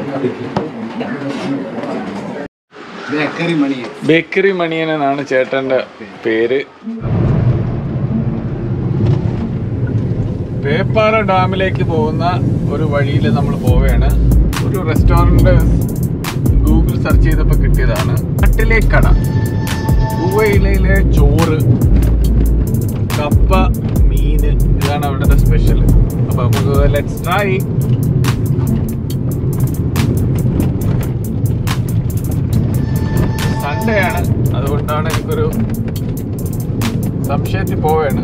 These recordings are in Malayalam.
ബേക്കറി മണി ബേക്കറി മണിയൻ എന്നാണ് ചേട്ടൻ്റെ പേര് പേപ്പാറ ഡാമിലേക്ക് പോകുന്ന ഒരു വഴിയിൽ നമ്മൾ പോവുകയാണ് ഒരു റെസ്റ്റോറൻറ്റ് ഗൂഗിൾ സെർച്ച് ചെയ്തപ്പോൾ കിട്ടിയതാണ് കട്ടിലെ കട പൂവയിലയിലെ ചോറ് കപ്പ മീന് ഇതാണ് അവിടുത്തെ സ്പെഷ്യൽ അപ്പോൾ നമുക്ക് ലെറ്റ്സ് ട്രൈ സൺഡേ ആണ് അതുകൊണ്ടാണ് എനിക്കൊരു സംശയത്തിൽ പോവുകയാണ്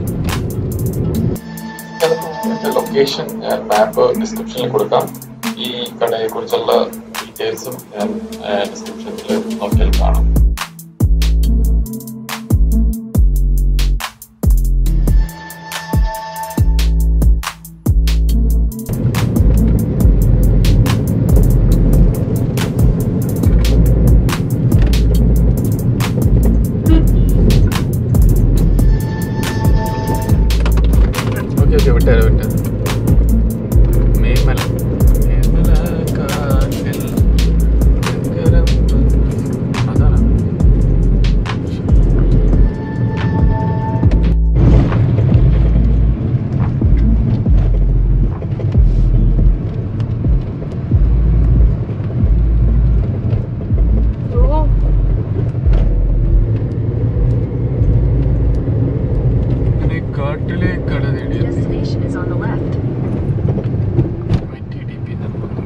ലൊക്കേഷൻ ഞാൻ മാപ്പ് ഡിസ്ക്രിപ്ഷനിൽ കൊടുക്കാം ഈ കടയെ കുറിച്ചുള്ള ഡീറ്റെയിൽസും ഞാൻ ഡിസ്ക്രിപ്ഷനിൽ നോക്കിയാൽ കാണാം ഓക്കെ ഓക്കെ വിട്ടേരാ വിട്ടേ മേമല മേമല കാട്ടിൽ ഭയങ്കരം അതാണ് അങ്ങനെ കാട്ടിലെ കട തേടിയത് Destination is on the left. ITDP Nedumangad.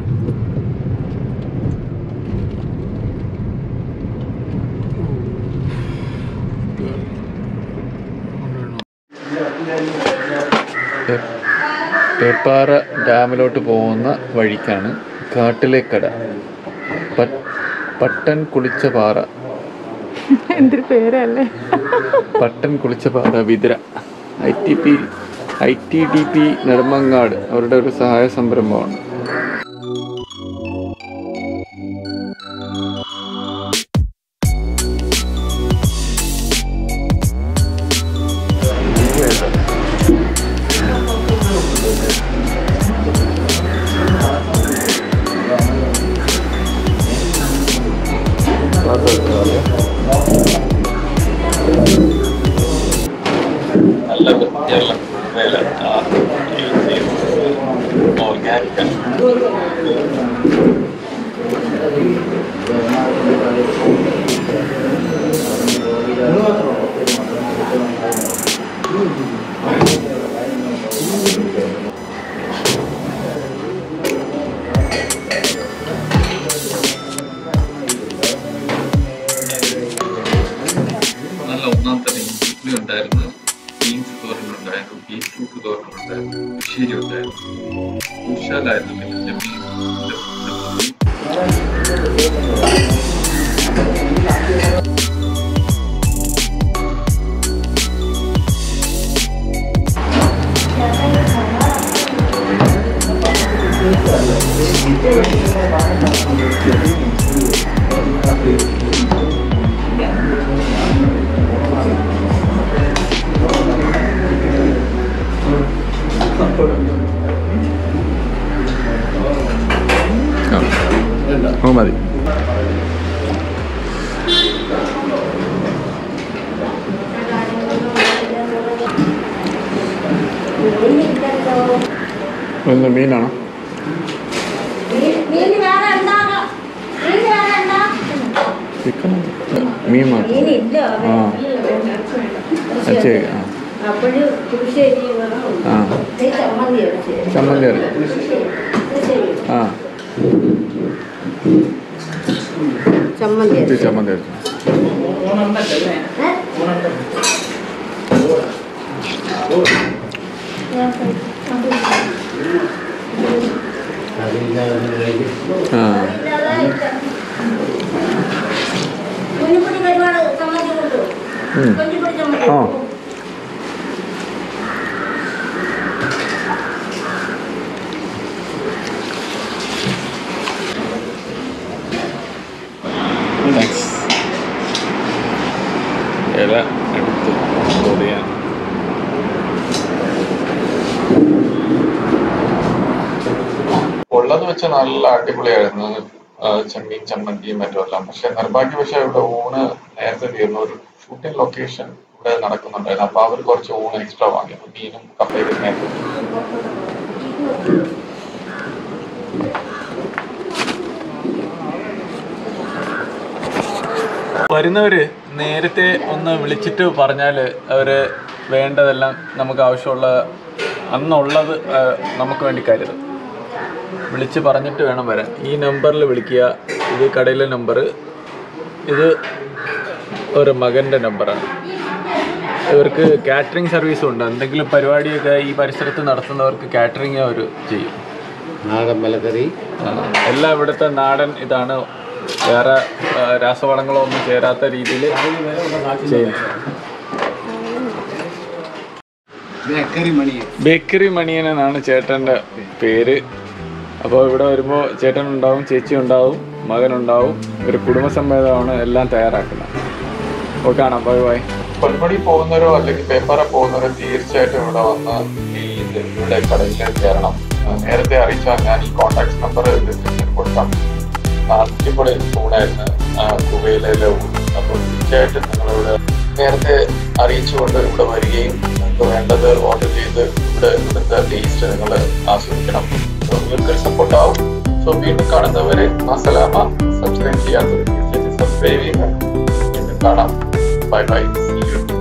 പെ- പേപ്പാറ ഡാമിലോട്ട് പോകുന്ന വഴിക്കാണ് കാട്ടിലെ കട പ- പട്ടൻ കുളിച്ച പാറ എന്തൊരു പേരല്ലേ പട്ടൻ കുളിച്ച പാറ Vithura I T P I T D P Nedumangad അവരുടെ ഒരു സഹായ സംരംഭമാണ് നല്ല വൃത്തിയുള്ള വില ഓർഗാനിക് നല്ല ഒന്നാം തരം ഇഡ്ഡലി ഉണ്ടായിരുന്നു ബീൻസ് തോരൻ ഉണ്ടായിരുന്നു ബീറ്റ്റൂട്ട് തോരൻ ഉണ്ടായിരുന്നു ഉശ്ശേരി ഉണ്ടായിരുന്നു ഉഷാലായിരുന്നു പിന്നെ ചെമ്മീൻ ഓ മതി എന്താ മീനാണോ മീന് വേറെ ഉണ്ടാകാം മീന് വേറെ ഉണ്ടാകാം ചിക്കൻ മീൻ മാത്രം മീനില്ല ആ അത് ശരി ആ അപ്പോഴ് പുളിശ്ശേരി ആ ചമ്മന്തി അടിച്ച് ചമ്മന്തി അറിയാം ആ ചമ്മന്തി ഇത് ചമ്മന്തി അരച്ചു ആ കുഞ്ഞുപൊടി കരുവാട് ചമ്മന്തി കൊണ്ടു ഉം. കുഞ്ഞുപൊടി ചമ്മന്തി ആ താങ്ക്സ് ഇല എടുത്ത് പൊടിയാൻ ഉള്ളത് വെച്ച് നല്ല അടിപൊളിയായിരുന്നു ആ, ചെമ്മീൻ ചമ്മന്തിയും മറ്റുമെല്ലാം പക്ഷെ നിർഭാഗ്യവശാൽ ഇവിടെ ഊണ് നേരത്തെ തീർന്നു ഒരു ഷൂട്ടിംഗ് ലൊക്കേഷൻ ഇവിടെ നടക്കുന്നുണ്ടായിരുന്നു അപ്പൊ അവർ കുറച്ച് ഊണ് എക്സ്ട്രാ വാങ്ങി അപ്പൊ മീനും കപ്പയൊക്കെ നേരത്തെ വരുന്നവര് നേരത്തെ ഒന്ന് വിളിച്ചിട്ട് പറഞ്ഞാൽ അവര് വേണ്ടതെല്ലാം നമുക്ക് ആവശ്യമുള്ള അന്നുള്ളത് ആ, നമുക്ക് വേണ്ടി കരുതും വിളിച്ച് പറഞ്ഞിട്ട് വേണം വരാൻ ഈ നമ്പറിൽ വിളിക്കുക ഇത് കടയിലെ നമ്പർ ഇത് ഒരു മകൻ്റെ നമ്പറാണ് ഇവർക്ക് കാറ്ററിംഗ് സർവീസും ഉണ്ട് എന്തെങ്കിലും പരിപാടിയൊക്കെ ഈ പരിസരത്ത് നടത്തുന്നവർക്ക് കാറ്ററിംഗ് അവർ ചെയ്യും നാടൻ മലക്കറി ആ, എല്ലാം ഇവിടുത്തെ നാടൻ ഇതാണ് വേറെ ആ, രാസവളങ്ങളോ ഒന്നും ചേരാത്ത രീതിയിൽ ചെയ്യുന്നു ബേക്കറി മണി ബേക്കറി മണിയൻ എന്നാണ് ചേട്ടൻ്റെ പേര് അപ്പോൾ ഇവിടെ വരുമ്പോൾ ചേട്ടൻ ഉണ്ടാവും ചേച്ചി ഉണ്ടാവും മകനുണ്ടാവും ഒരു കുടുംബസമേതമാണ് എല്ലാം തയ്യാറാക്കുന്നത് അപ്പോൾ കാണാം ബൈ ബൈ പൊന്മുടി പോകുന്നവരോ അല്ലെങ്കിൽ പേപ്പറ പോകുന്നവരോ തീർച്ചയായിട്ടും ഇവിടെ വന്ന് ഈ ഇത് ഇവിടെ കടയിൽ കയറണം ആ, നേരത്തെ അറിയിച്ചാൽ ഞാൻ ഈ കോൺടാക്ട് നമ്പർ ഡിസ്ക്രിപ്ഷനിൽ കൊടുക്കാം അടിപൊളി ഊണായിരുന്നു കുവയിലെ ഊണ് അപ്പോൾ തീർച്ചയായിട്ടും നിങ്ങളിവിടെ നേരത്തെ അറിയിച്ചുകൊണ്ട് ഇവിടെ വരികയും നിങ്ങൾക്ക് വേണ്ടത് ഓർഡർ ചെയ്ത് ഇവിടെ ഇവിടുത്തെ ടേസ്റ്റ് നിങ്ങൾ ആസ്വദിക്കണം So, നിങ്ങൾക്കൊരു സപ്പോർട്ട് ആവും സോ വീണ്ടും കാണുന്നവരെ അസലാമ സബ്സ്ക്രൈബ് ചെയ്യാത്തവർ തീർച്ചയായിട്ടും സബ്സ്ക്രൈബ് ചെയ്യുക വീണ്ടും കാണാം ബൈ ബൈ സീ യു